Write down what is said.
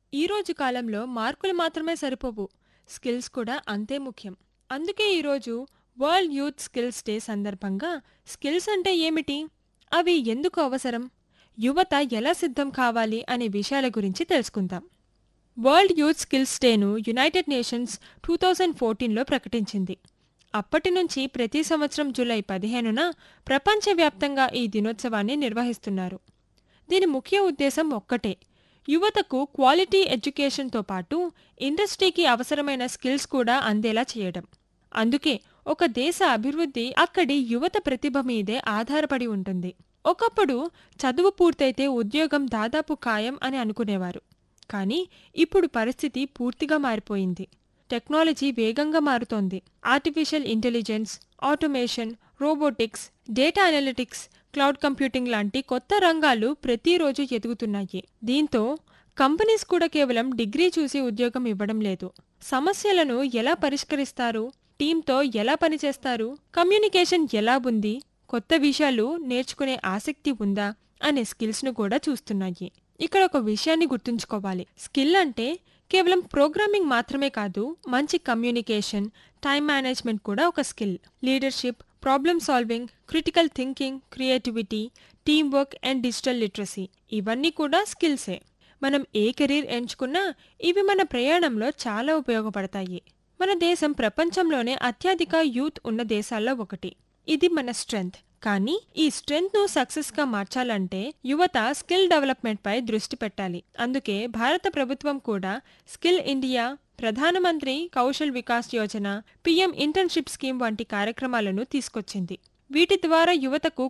ఈ రోజు కాలంలో మార్కులు మాత్రమే సరిపోవు స్కిల్స్ కూడా అంతే ముఖ్యం అందుకే ఈరోజు వరల్డ్ యూత్ స్కిల్స్ డే సందర్భంగా స్కిల్స్ అంటే ఏమిటి అవి ఎందుకు అవసరం యువత ఎలా సిద్ధం కావాలి అనే విషయాల గురించి తెలుసుకుందాం వరల్డ్ యూత్ స్కిల్స్ డేను యునైటెడ్ నేషన్స్ టూ థౌజండ్ ఫోర్టీన్లో ప్రకటించింది అప్పటి నుంచి ప్రతి సంవత్సరం జూలై పదిహేనున ప్రపంచవ్యాప్తంగా ఈ దినోత్సవాన్ని నిర్వహిస్తున్నారు దీని ముఖ్య ఉద్దేశం ఒక్కటే యువతకు క్వాలిటీ ఎడ్యుకేషన్తో పాటు ఇండస్ట్రీకి అవసరమైన స్కిల్స్ కూడా అందేలా చేయడం అందుకే ఒక దేశ అభివృద్ధి అక్కడి యువత ప్రతిభ మీదే ఆధారపడి ఉంటుంది ఒకప్పుడు చదువు పూర్తయితే ఉద్యోగం దాదాపు ఖాయం అని అనుకునేవారు కానీ ఇప్పుడు పరిస్థితి పూర్తిగా మారిపోయింది టెక్నాలజీ వేగంగా మారుతోంది artificial intelligence automation robotics data analytics cloud computing లాంటి కొత్త రంగాలు ప్రతిరోజు ఎదుగుతున్నాయి దీంతో కంపెనీస్ కూడా కేవలం డిగ్రీ చూసి ఉద్యోగం ఇవ్వడం లేదు సమస్యలను ఎలా పరిష్కరిస్తారు టీంతో ఎలా పనిచేస్తారు కమ్యూనికేషన్ ఎలా ఉంది కొత్త విషయాలు నేర్చుకునే ఆసక్తి ఉందా అనే స్కిల్స్ను కూడా చూస్తున్నాయి ఇక్కడ ఒక విషయాన్ని గుర్తుంచుకోవాలి స్కిల్ అంటే కేవలం ప్రోగ్రామింగ్ మాత్రమే కాదు మంచి కమ్యూనికేషన్ టైం మేనేజ్మెంట్ కూడా ఒక skill leadership problem solving critical thinking creativity team work and digital literacy ఇవన్నీ కూడా స్కిల్సే మనం ఏ కెరీర్ ఎంచుకున్నా ఇవి మన ప్రయాణంలో చాలా ఉపయోగపడతాయి మన దేశం ప్రపంచంలోనే అత్యధిక యూత్ ఉన్న దేశాల్లో ఒకటి ఇది మన స్ట్రెంగ్త్ కానీ ఈ స్ట్రెంగ్త్ ను సక్సెస్ గా మార్చాలంటే యువత స్కిల్ డెవలప్మెంట్ పై దృష్టి పెట్టాలి అందుకే భారత ప్రభుత్వం కూడా skill India Pradhanmantri Kaushal Vikas Yojana PM internship scheme వంటి కార్యక్రమాలను తీసుకొచ్చింది వీటి ద్వారా యువతకు